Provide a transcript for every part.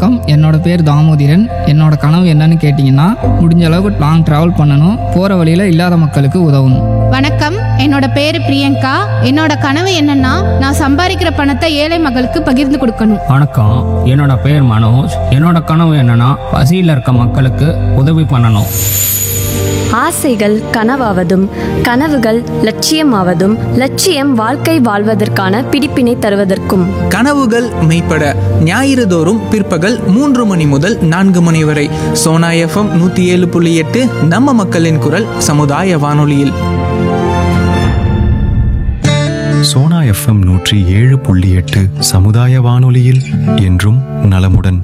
வணக்கம் என்னோட பேர் தாமோதிரன் என்னோட கனவு என்னன்னு கேட்டிங்கன்னா முடிஞ்ச அளவுக்கு லாங் ட்ராவல் பண்ணணும் போகிற வழியில் இல்லாத மக்களுக்கு உதவணும் வணக்கம் என்னோட பேரு பிரியங்கா என்னோட கனவு என்னன்னா நான் சம்பாதிக்கிற பணத்தை ஏழை மக்களுக்கு பகிர்ந்து கொடுக்கணும் வணக்கம் என்னோட பேர் மனோஜ் என்னோட கனவு என்னன்னா பசியில் இருக்க மக்களுக்கு உதவி பண்ணணும் ஆசைகள் கனவாவதும் கனவுகள் லட்சியமாவதும் லட்சியம் வாழ்க்கை வாழ்வதற்கான பிடிப்பினை தருவதற்கும் கனவுகள் மெய்ப்பட ஞாயிறு தோறும் பிற்பகல் மூன்று மணி முதல் நான்கு மணி வரை சோனா எஃப்எம் நூத்தி ஏழு புள்ளி எட்டு நம்ம மக்களின் குரல் சமுதாய வானொலியில் சோனா எஃப்எம் நூற்றி ஏழு புள்ளி எட்டு சமுதாய வானொலியில் என்றும் நலமுடன்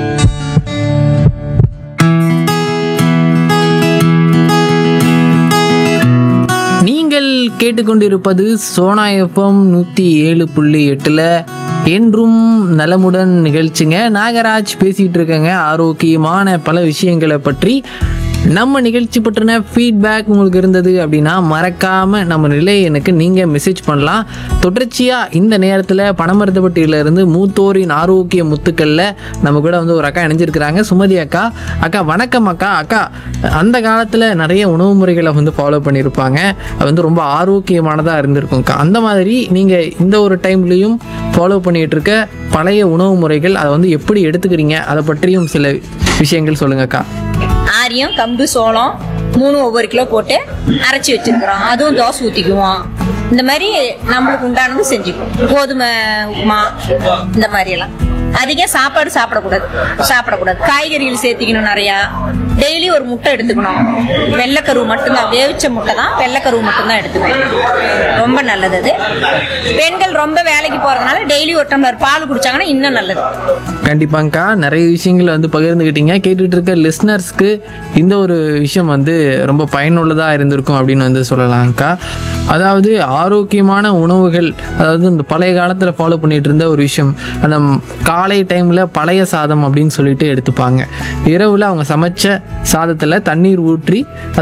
நீங்கள் கேட்டுக்கொண்டிருப்பது சோனா எஃப்எம் நூற்றி ஏழு புள்ளி எட்டில் என்றும் நலமுடன் நிகழ்ச்சிங்க நாகராஜ் பேசிகிட்டு இருக்கேங்க ஆரோக்கியமான பல விஷயங்களை பற்றி நம்ம நிகழ்ச்சி பற்றின ஃபீட்பேக் உங்களுக்கு இருந்தது அப்படின்னா மறக்காமல் நம்ம நிலை எனக்கு நீங்கள் மெசேஜ் பண்ணலாம் தொடர்ச்சியாக இந்த நேரத்தில் பணமருந்தப்பட்டியிலிருந்து மூத்தோரின் ஆரோக்கிய முத்துக்களில் நம்ம கூட வந்து ஒரு அக்கா இணைஞ்சிருக்கிறாங்க சுமதி அக்கா அக்கா வணக்கம் அக்கா அக்கா அந்த காலத்தில் நிறைய உணவு முறைகளை வந்து ஃபாலோ பண்ணியிருப்பாங்க அது வந்து ரொம்ப ஆரோக்கியமானதாக இருந்திருக்கும்க்கா அந்த மாதிரி நீங்கள் இந்த ஒரு டைம்லேயும் ஃபாலோ பண்ணிகிட்டு இருக்க பழைய உணவு முறைகள் அதை வந்து எப்படி எடுத்துக்கிறீங்க அதை பற்றியும் சில விஷயங்கள் சொல்லுங்கக்கா ஆரியம் கம்பு சோளம் மூணு ஒவ்வொரு கிலோ போட்டு அரைச்சி வச்சிருக்கிறோம் அதுவும் தோசை ஊற்றிக்குவோம் இந்த மாதிரி நம்மளுக்கு உண்டானது செஞ்சுக்குவோம் கோதுமை உப்புமா இந்த மாதிரி எல்லாம் அதிகம் சாப்பாடு சாப்பிடக்கூடாது சாப்பிடக்கூடாது காய்கறிகள் சேர்த்திக்கணும் நிறையா டெய்லி ஒரு முட்டை எடுத்துக்கணும் வெள்ளைக்கருவு மட்டும்தான் வேவிச்ச முட்டை தான் வெள்ளைக்கருவு மட்டும்தான் எடுத்துக்கணும் ரொம்ப நல்லது அது பெண்கள் ரொம்ப வேலைக்கு போறதுனால டெய்லி ஒரு டம்ளர் பால் குடிச்சாங்கன்னா இன்னும் நல்லது கண்டிப்பாங்கக்கா நிறைய விஷயங்களை வந்து பகிர்ந்துக்கிட்டீங்க கேட்டுட்டு இருக்க லிஸ்னர்ஸ்க்கு இந்த ஒரு விஷயம் வந்து ரொம்ப பயனுள்ளதாக இருந்திருக்கும் அப்படின்னு வந்து சொல்லலாம்க்கா அதாவது ஆரோக்கியமான உணவுகள் அதாவது இந்த பழைய காலத்தில் ஃபாலோ பண்ணிட்டு இருந்த ஒரு விஷயம் அந்த காலை டைமில் பழைய சாதம் அப்படின்னு சொல்லிட்டு எடுத்துப்பாங்க இரவில் அவங்க சமைச்ச சாதத்தில் தண்ணீர் ஊற்றி